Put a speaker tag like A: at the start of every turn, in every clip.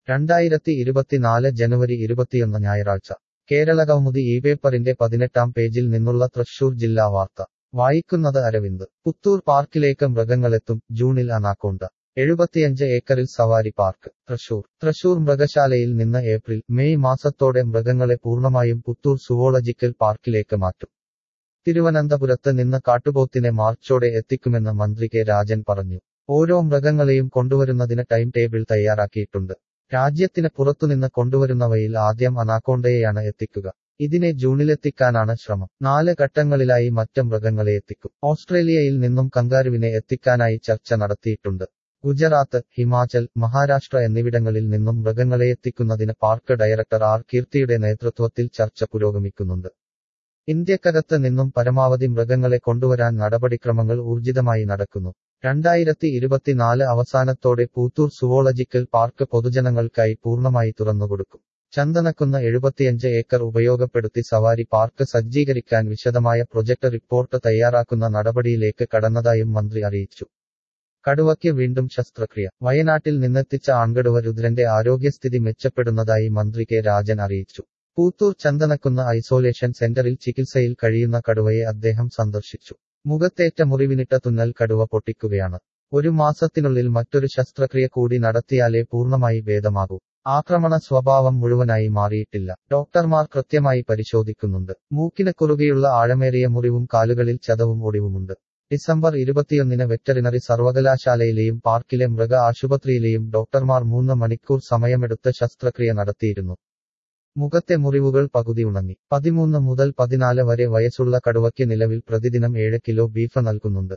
A: രണ്ടായിരത്തി ഇരുപത്തിനാല് ജനുവരി ഇരുപത്തിയൊന്ന് ഞായറാഴ്ച കേരളകൗമുദി ഈ പേപ്പറിന്റെ പതിനെട്ടാം പേജിൽ നിന്നുള്ള തൃശൂർ ജില്ലാ വാർത്ത വായിക്കുന്നത് അരവിന്ദ് പുത്തൂർ പാർക്കിലേക്ക് മൃഗങ്ങളെത്തും ജൂണിൽ അനാക്കോണ്ട എഴുപത്തിയഞ്ച് ഏക്കറിൽ സവാരി പാർക്ക് തൃശൂർ തൃശൂർ മൃഗശാലയിൽ നിന്ന് ഏപ്രിൽ മെയ് മാസത്തോടെ മൃഗങ്ങളെ പൂർണ്ണമായും പുത്തൂർ സുവോളജിക്കൽ പാർക്കിലേക്ക് മാറ്റും തിരുവനന്തപുരത്ത് നിന്ന് കാട്ടുപോത്തിനെ മാർച്ചോടെ എത്തിക്കുമെന്ന് മന്ത്രി കെ രാജൻ പറഞ്ഞു ഓരോ മൃഗങ്ങളെയും കൊണ്ടുവരുന്നതിന് ടൈം ടേബിൾ തയ്യാറാക്കിയിട്ടുണ്ട് രാജ്യത്തിന് പുറത്തുനിന്ന് കൊണ്ടുവരുന്നവയിൽ ആദ്യം അനാക്കോണ്ടയെയാണ് എത്തിക്കുക ഇതിനെ ജൂണിലെത്തിക്കാനാണ് ശ്രമം നാല് ഘട്ടങ്ങളിലായി മറ്റ് മൃഗങ്ങളെ എത്തിക്കും ഓസ്ട്രേലിയയിൽ നിന്നും കങ്കാരുവിനെ എത്തിക്കാനായി ചർച്ച നടത്തിയിട്ടുണ്ട് ഗുജറാത്ത് ഹിമാചൽ മഹാരാഷ്ട്ര എന്നിവിടങ്ങളിൽ നിന്നും മൃഗങ്ങളെ എത്തിക്കുന്നതിന് പാർക്ക് ഡയറക്ടർ ആർ കീർത്തിയുടെ നേതൃത്വത്തിൽ ചർച്ച പുരോഗമിക്കുന്നുണ്ട് ഇന്ത്യക്കകത്ത് നിന്നും പരമാവധി മൃഗങ്ങളെ കൊണ്ടുവരാൻ നടപടിക്രമങ്ങൾ ഊർജിതമായി നടക്കുന്നു രണ്ടായിരത്തി ഇരുപത്തിനാല് അവസാനത്തോടെ പൂത്തൂർ സുവോളജിക്കൽ പാർക്ക് പൊതുജനങ്ങൾക്കായി പൂർണ്ണമായി തുറന്നുകൊടുക്കും ചന്ദനക്കുന്ന് എഴുപത്തിയഞ്ച് ഏക്കർ ഉപയോഗപ്പെടുത്തി സവാരി പാർക്ക് സജ്ജീകരിക്കാൻ വിശദമായ പ്രൊജക്ട് റിപ്പോർട്ട് തയ്യാറാക്കുന്ന നടപടിയിലേക്ക് കടന്നതായും മന്ത്രി അറിയിച്ചു കടുവയ്ക്ക് വീണ്ടും ശസ്ത്രക്രിയ വയനാട്ടിൽ നിന്നെത്തിച്ച ആൺകടുവ രുദ്രന്റെ ആരോഗ്യസ്ഥിതി മെച്ചപ്പെടുന്നതായി മന്ത്രി കെ രാജൻ അറിയിച്ചു പൂത്തൂർ ചന്ദനക്കുന്ന് ഐസോലേഷൻ സെന്ററിൽ ചികിത്സയിൽ കഴിയുന്ന കടുവയെ അദ്ദേഹം സന്ദർശിച്ചു മുഖത്തേറ്റ മുറിവിനിട്ട തുന്നൽ കടുവ പൊട്ടിക്കുകയാണ് ഒരു മാസത്തിനുള്ളിൽ മറ്റൊരു ശസ്ത്രക്രിയ കൂടി നടത്തിയാലേ പൂർണ്ണമായി ഭേദമാകൂ ആക്രമണ സ്വഭാവം മുഴുവനായി മാറിയിട്ടില്ല ഡോക്ടർമാർ കൃത്യമായി പരിശോധിക്കുന്നുണ്ട് മൂക്കിന് കുറുകെയുള്ള ആഴമേറിയ മുറിവും കാലുകളിൽ ചതവും ഒടിവുമുണ്ട് ഡിസംബർ ഇരുപത്തിയൊന്നിന് വെറ്ററിനറി സർവകലാശാലയിലെയും പാർക്കിലെ മൃഗ ആശുപത്രിയിലെയും ഡോക്ടർമാർ മൂന്ന് മണിക്കൂർ സമയമെടുത്ത് ശസ്ത്രക്രിയ നടത്തിയിരുന്നു മുഖത്തെ മുറിവുകൾ പകുതി ഉണങ്ങി പതിമൂന്ന് മുതൽ പതിനാല് വരെ വയസ്സുള്ള കടുവയ്ക്ക് നിലവിൽ പ്രതിദിനം ഏഴ് കിലോ ബീഫ് നൽകുന്നുണ്ട്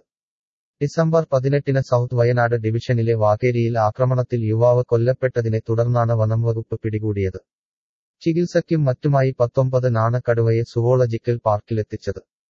A: ഡിസംബർ പതിനെട്ടിന് സൗത്ത് വയനാട് ഡിവിഷനിലെ വാകേരിയിൽ ആക്രമണത്തിൽ യുവാവ് കൊല്ലപ്പെട്ടതിനെ തുടർന്നാണ് വനം വകുപ്പ് പിടികൂടിയത് ചികിത്സയ്ക്കും മറ്റുമായി പത്തൊമ്പത് നാണ് കടുവയെ സുവോളജിക്കൽ പാർക്കിലെത്തിച്ചത്